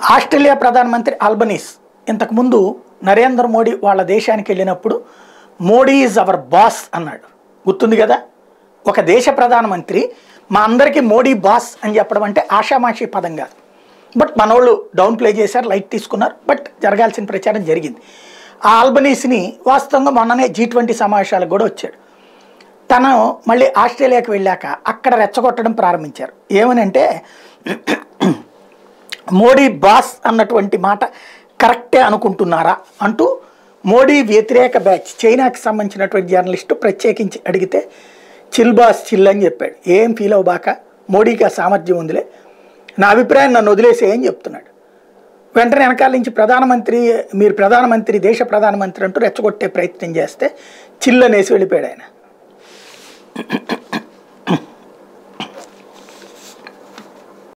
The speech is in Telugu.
ఆస్ట్రేలియా ప్రధానమంత్రి ఆల్బనీస్ ఇంతకుముందు నరేంద్ర మోడీ వాళ్ళ దేశానికి వెళ్ళినప్పుడు మోడీ ఈజ్ అవర్ బాస్ అన్నాడు గుర్తుంది కదా ఒక దేశ ప్రధానమంత్రి మా అందరికీ మోడీ బాస్ అని చెప్పడం అంటే ఆషామాషి పదం కాదు బట్ మనోళ్ళు డౌన్ ప్లే చేశారు లైట్ తీసుకున్నారు బట్ జరగాల్సిన ప్రచారం జరిగింది ఆ ఆల్బనీస్ని వాస్తవంగా మొన్ననే జీ ట్వంటీ సమావేశాలకు కూడా వచ్చాడు తను మళ్ళీ ఆస్ట్రేలియాకి వెళ్ళాక అక్కడ రెచ్చగొట్టడం ప్రారంభించారు ఏమనంటే మోడీ బాస్ అన్నటువంటి మాట కరెక్టే అనుకుంటున్నారా అంటూ మోడీ వ్యతిరేక బ్యాచ్ చైనాకి సంబంధించినటువంటి జర్నలిస్టు ప్రత్యేకించి అడిగితే చిల్ బాస్ చిల్ అని చెప్పాడు ఏం ఫీల్ అవ్వబాక మోడీకి ఆ సామర్థ్యం ఉందిలే నా అభిప్రాయం నన్ను వదిలేసే అని చెప్తున్నాడు వెంటనే వెనకాల నుంచి ప్రధానమంత్రి మీరు ప్రధానమంత్రి దేశ ప్రధానమంత్రి అంటూ రెచ్చగొట్టే ప్రయత్నం చేస్తే చిల్ అనేసి వెళ్ళిపోయాడు ఆయన